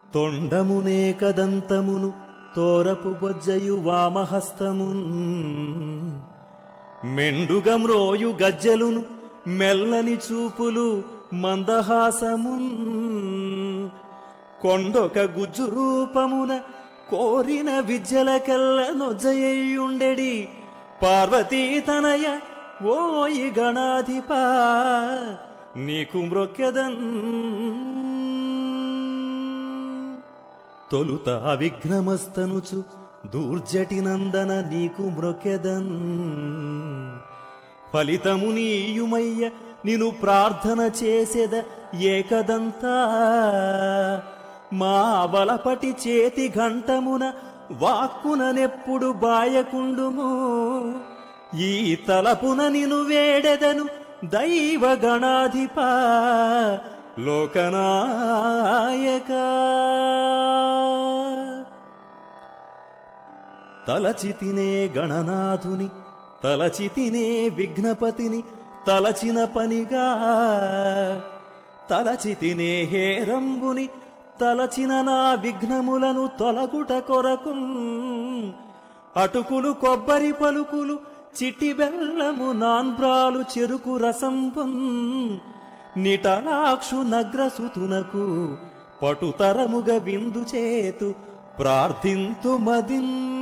తొండమునే కదంతమును తోరపు బొజ్జయు వామహస్తమున్ మెండుగమ్రోయు గజ్జలును మెల్లని చూపులు మందహాసమున్ కొండొక గుజ్జు రూపమున కోరిన విద్యలకెల్ల నొజ్జయ్యుండెడి పార్వతీ తనయ ఓయి గణాధిప నీకు మ్రొక్కెదన్ తొలుత అవిఘ్నమస్తనుచు దూర్జటి నందన నీకు మ్రొకెదన్ ఫలితము నీయుమయ్య నిను ప్రార్థన చేసెద ఏకదంతా మా బలపటి చేతి ఘంటమున వాక్కుననెప్పుడు బాయకుండుము ఈ తలపున నిను వేడెదను దైవ గణాధిప లోకనాయక తలచితినే గణనాథుని తలచితినే విఘ్నపతిని తలచిన పనిగా తలచితినే హేరంబుని తలచిన నా విఘ్నములను తొలగుట కొరకు అటుకులు కొబ్బరి పలుకులు చిట్టి బెల్లము నాన్బ్రాలు చెరుకు రసంపం నిటలాక్షు నగ్రసుతునకు పటుతరముగ విందు చేతు ప్రార్థింతు మదిన్